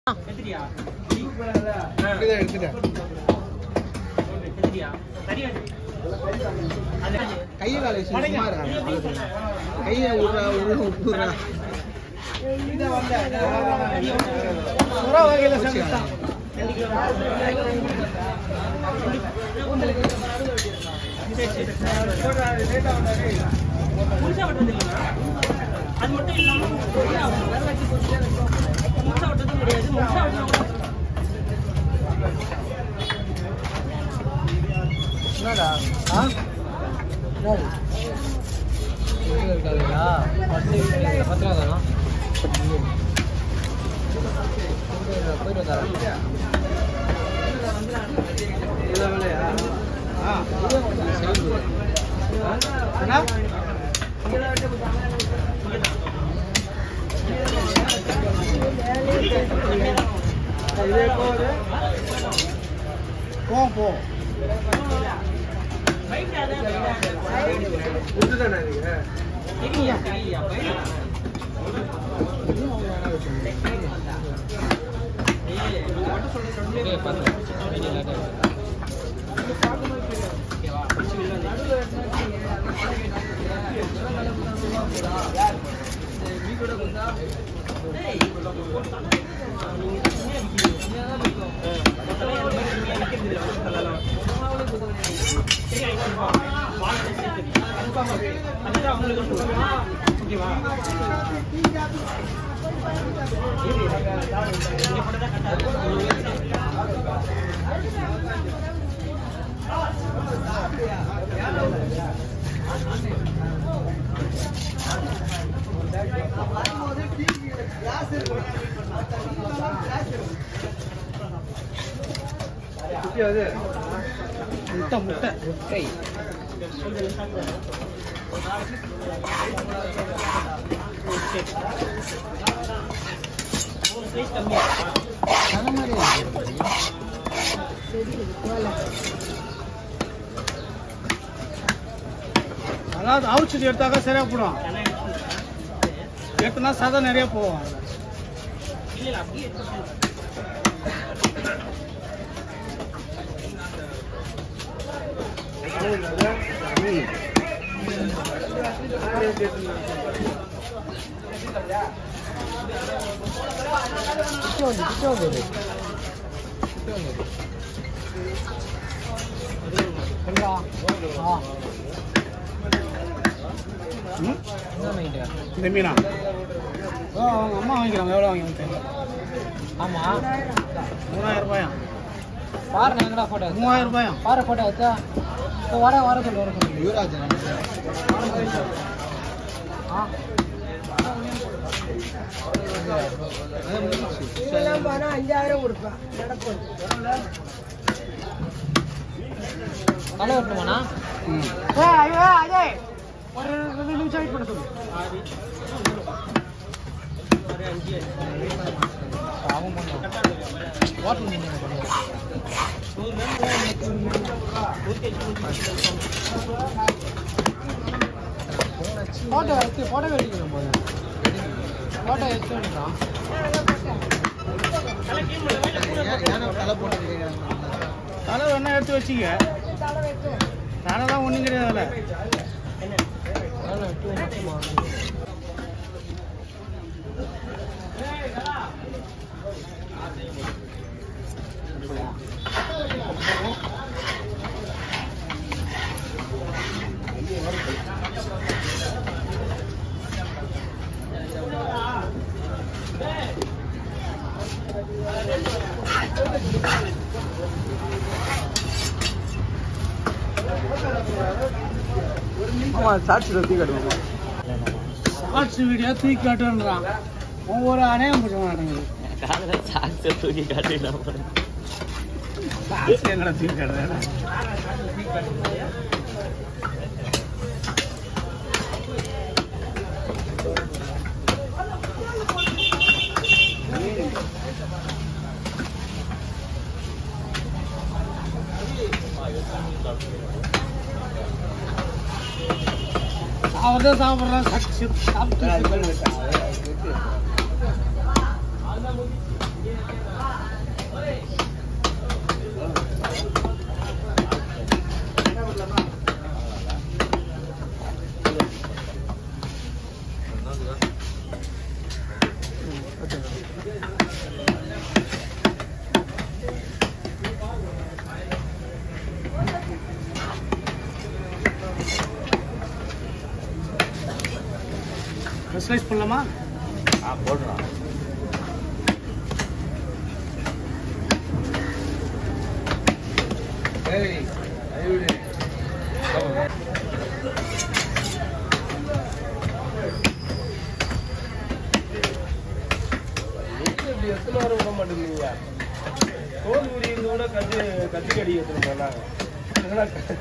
கையை காலை வச்சு சும்மா இருக்காங்க. கையை விட்றா விட்றா விட்றா அது மட்டும் இல்லாம முழுசா விட்டதும் கிடையாது முழுசா விட்டா என்னடா ஆ என்னது வெளியில இருக்காதுங்களா பத்து பத்து ரூபா தானா போயிட்டு வந்தாரா போ போ முட்டை முட்டை முட்டை அந்த மாதிரி இருக்கு. அதாவது அவுச்சது எடுத்தாக்கா சரியா போடும் எடுத்தனா சதை நிறைய போகும் கிட்ட வந்து கிட்ட வந்து கிட்ட வந்து சரியா ஆ ம்? என்ன வாங்கிட்டு இந்த மீனா ஓ அவங்க அம்மா வாங்கிக்கிறாங்க எவ்வளோ வாங்கி தெரியல ஆமா மூணாயிரம் ரூபாயா பாரு நான் எங்கடா போட்டோ மூவாயிரம் ரூபாயா பாரு போட்டோ வச்சா இப்போ வர வர சொல்லு வர சொல்லு யுவராஜ் ஆ தலை வெட்டணுமாண்ணா ஒரு ரெண்டு நிமிஷம் வெயிட் பண்ண சொல்லு பாவம் பண்ணோம் ஹோட்டல் நின்று ஃபோட்டோ எடுத்து ஃபோட்டோ வெட்டிக்கணும் போது ஃபோட்டோ எடுத்து வேண்டாம் தலை வேணா எடுத்து வச்சுக்க தலை தான் ஒன்றும் கிடையாதுல்ல அதெல்லாம் டூ மட்டுமா ஷார்ட்ஸ் வீடியோ தூக்கி காட்டுன்றான் ஒவ்வொரு அணையம் பிடிச்ச மாட்டேங்குது ஷார்ட்ஸ் எங்கடா தூக்கி காட்டுறேன் அவர் தான் சாப்பிட்றான் சாப்பிட்டு சாப்பிட்டு ஸ்லைஸ் பண்ணலாமா ஆ போடுறான் ஏய் ஐயோடே இப்படி எத்தனை வர விட மாட்டேங்கிறீங்க தோல் உரி இருந்து கூட கத்தி கத்தி கடி எடுத்துட்டு போனாங்க இல்லைன்னா க-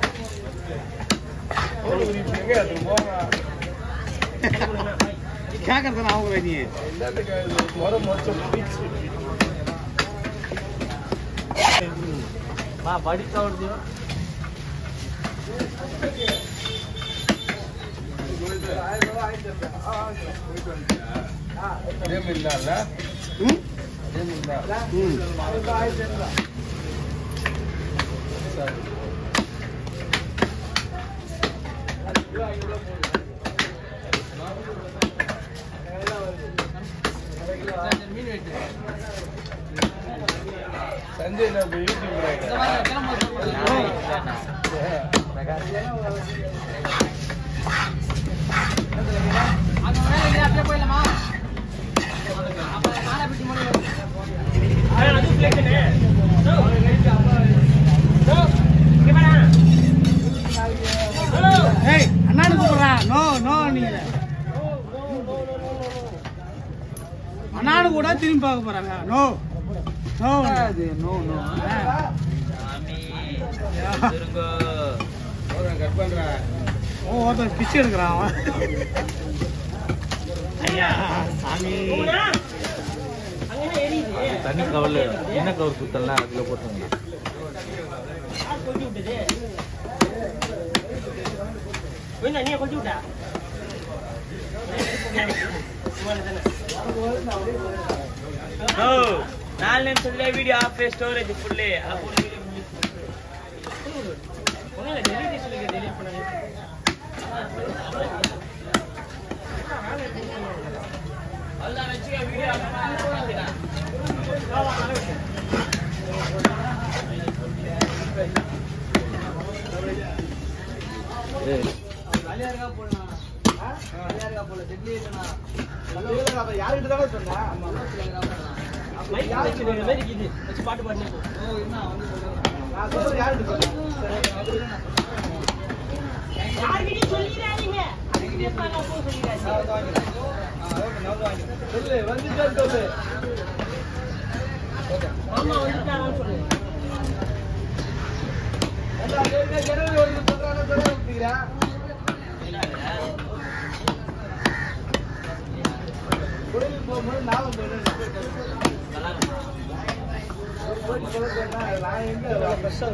தோல் உரி எங்க எடுத்துட்டு போங்க கேட்கறது நான் அவங்க நீ என்னத்துக்கு இது? முத மொச்சம் போயிடுச்சு வா படிக்க வருது அதே மாதிரி இல்ல ம் அதே மாதிரி தான் ம் சரி சஞ்சய் நான் யூடியூப் அது பிளேட்டுனே நோ நோ இங்க வாடா ஹலோ ஏய் அண்ணாடு கூப்பிடுறான் நோ நோ நீ அண்ணாடு கூட திரும்பி பார்க்க போறாங்க no no no no cut பண்றேன் ஓ ஒருத்தன் பிச்சை எடுக்கிறான் அவன் ஐயா சாமி போடா அங்க என்ன எரியுது தண்ணி கவர்ல என்ன கவர் குத்தலாம் அதுல போட்டுருங்க யார் கொட்டி விட்டது வேணா நீ கொட்டி விட்டா சும்மா தானே நாலு நிமிஷத்துல வீடியோ ஆஃப் ஸ்டோரேஜ் ஃபுல்லு ஒன்றும் இல்லை டெலிவரி சொல்லி டெலிவரி பண்ணாங்க யாருக்கிட்ட தானே சொன்னேன் மைக் வச்சு இந்த மாதிரி இது வச்சு பாட்டு பாடுனே நான் சொல்றது யாருக்கிட்ட சொன்னேன் யார்கிட்டயும் சொல்லிடாதீங்க அதுக்கிட்டே பாருங்க அப்போ சொல்லிடாதீங்க சொல்லு வந்துட்டான்னு சொல்லு மாமா வந்துட்டாங்கன்னு சொல்லு ஏண்டா, ஏற்கனவே ஜனவரி ஒண்ணு சொல்றானே, சொல்ல விட்டுக்கிறேன். கோயிலுக்கு போகும்போது ஞாபகம் போயிடுன்னு போயிட்டு போயிட்டு சொல்ல சொன்னா, நான் எங்க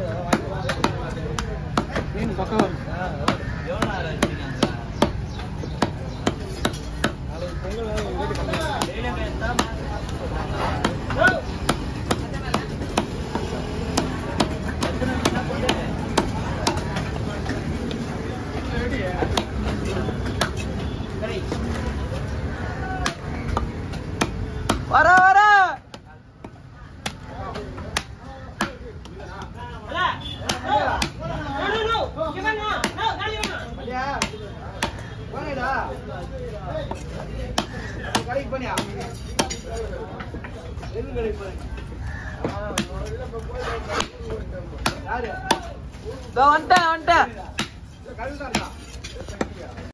மீன் பக்கம் வரும் வர வர மல்லியா, போனேடா. கடைக்கு போனியா? எங்க கடைக்கு போனீங்க? யாரு? வந்துட்டேன் வந்துட்டேன் கடையில் தான் இருந்தான்.